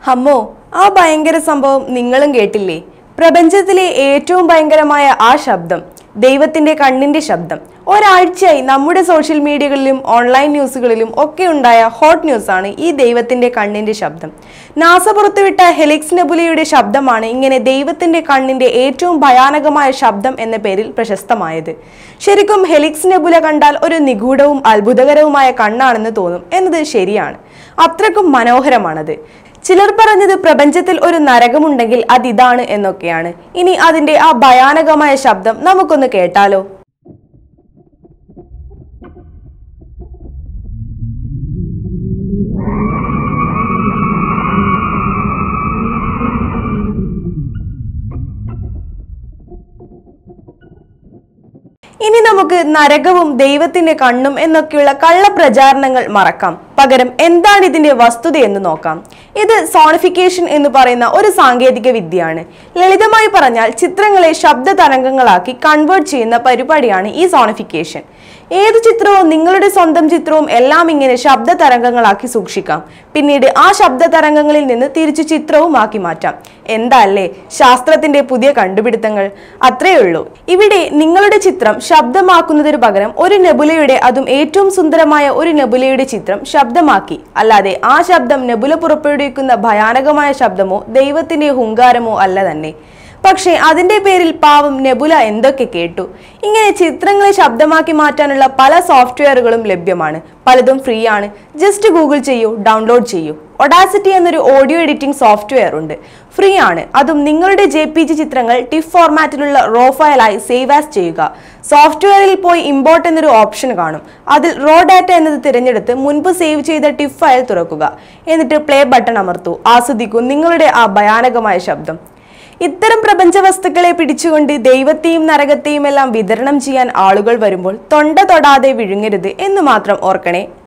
അമ്മോ ആ ഭയങ്കര സംഭവം നിങ്ങളും കേട്ടില്ലേ പ്രപഞ്ചത്തിലെ ഏറ്റവും ഭയങ്കരമായ ആ ശബ്ദം ദൈവത്തിന്റെ കണ്ണിന്റെ ശബ്ദം ഒരാഴ്ചയായി നമ്മുടെ സോഷ്യൽ മീഡിയകളിലും ഓൺലൈൻ ന്യൂസുകളിലും ഒക്കെ ഉണ്ടായ ഹോട്ട് ന്യൂസാണ് ഈ ദൈവത്തിന്റെ കണ്ണിന്റെ ശബ്ദം നാസ പുറത്തുവിട്ട ഹെലിക്സ് നെബുലയുടെ ശബ്ദമാണ് ഇങ്ങനെ ദൈവത്തിന്റെ കണ്ണിന്റെ ഏറ്റവും ഭയാനകമായ ശബ്ദം എന്ന പേരിൽ പ്രശസ്തമായത് ശരിക്കും ഹെലിക്സ് നെബുല കണ്ടാൽ ഒരു നിഗൂഢവും അത്ഭുതകരവുമായ കണ്ണാണെന്ന് തോന്നും എന്നത് ശരിയാണ് അത്രക്കും മനോഹരമാണത് ചിലർ പറഞ്ഞത് പ്രപഞ്ചത്തിൽ ഒരു നരകമുണ്ടെങ്കിൽ അതിതാണ് എന്നൊക്കെയാണ് ഇനി അതിന്റെ ആ ഭയാനകമായ ശബ്ദം നമുക്കൊന്ന് കേട്ടാലോ ഇനി നമുക്ക് നരകവും ദൈവത്തിന്റെ കണ്ണും എന്നൊക്കെയുള്ള കള്ളപ്രചാരണങ്ങൾ മറക്കാം പകരം എന്താണ് ഇതിന്റെ വസ്തുത എന്ന് നോക്കാം ഇത് സോണിഫിക്കേഷൻ എന്ന് പറയുന്ന ഒരു സാങ്കേതിക വിദ്യയാണ് ലളിതമായി പറഞ്ഞാൽ ചിത്രങ്ങളെ ശബ്ദ തരംഗങ്ങളാക്കി കൺവേർട്ട് ചെയ്യുന്ന പരിപാടിയാണ് ഈ സോണിഫിക്കേഷൻ ഏത് ചിത്രവും നിങ്ങളുടെ സ്വന്തം ചിത്രവും എല്ലാം ഇങ്ങനെ ശബ്ദ തരംഗങ്ങളാക്കി സൂക്ഷിക്കാം പിന്നീട് ആ ശബ്ദ തരംഗങ്ങളിൽ നിന്ന് തിരിച്ചു ചിത്രവും ആക്കി മാറ്റാം എന്താ അല്ലേ ശാസ്ത്രത്തിന്റെ പുതിയ കണ്ടുപിടുത്തങ്ങൾ അത്രയേ ഉള്ളൂ ഇവിടെ നിങ്ങളുടെ ചിത്രം ശബ്ദമാക്കുന്നതിനു പകരം ഒരു നെബുലയുടെ അതും ഏറ്റവും സുന്ദരമായ ഒരു നെബുലയുടെ ചിത്രം ശബ്ദമാക്കി അല്ലാതെ ആ ശബ്ദം നെബുല പുറപ്പെടുവിക്കുന്ന ഭയാനകമായ ശബ്ദമോ ദൈവത്തിന്റെ ഹുങ്കാരമോ അല്ല തന്നെ പക്ഷേ അതിന്റെ പേരിൽ പാവം നെബുല എന്തൊക്കെ കേട്ടു ഇങ്ങനെ ചിത്രങ്ങളെ ശബ്ദമാക്കി മാറ്റാനുള്ള പല സോഫ്റ്റ്വെയറുകളും ലഭ്യമാണ് പലതും ഫ്രീ ആണ് ജസ്റ്റ് ഗൂഗിൾ ചെയ്യൂ ഡൗൺലോഡ് ചെയ്യൂ ഒഡാസിറ്റി എന്നൊരു ഓഡിയോ എഡിറ്റിംഗ് സോഫ്റ്റ്വെയർ ഉണ്ട് ഫ്രീ ആണ് അതും നിങ്ങളുടെ ജെ പി ജി ചിത്രങ്ങൾ ടിഫ് ഫോർമാറ്റിലുള്ള റോ ഫയലായി സേവ് ആസ് ചെയ്യുക സോഫ്റ്റ്വെയറിൽ പോയി ഇമ്പോർട്ട് എന്നൊരു ഓപ്ഷൻ കാണും അതിൽ റോ ഡാറ്റ എന്നത് തിരഞ്ഞെടുത്ത് മുൻപ് സേവ് ചെയ്ത ടിഫ് ഫയൽ തുറക്കുക എന്നിട്ട് പ്ലേ ബട്ടൺ അമർത്തൂ ആസ്വദിക്കൂ നിങ്ങളുടെ ആ ഭയാനകമായ ശബ്ദം ഇത്തരം പ്രപഞ്ച വസ്തുക്കളെ പിടിച്ചുകൊണ്ട് ദൈവത്തെയും നരകത്തെയും എല്ലാം വിതരണം ചെയ്യാൻ ആളുകൾ വരുമ്പോൾ തൊണ്ട തൊടാതെ വിഴുങ്ങരുത് എന്ന് മാത്രം ഓർക്കണേ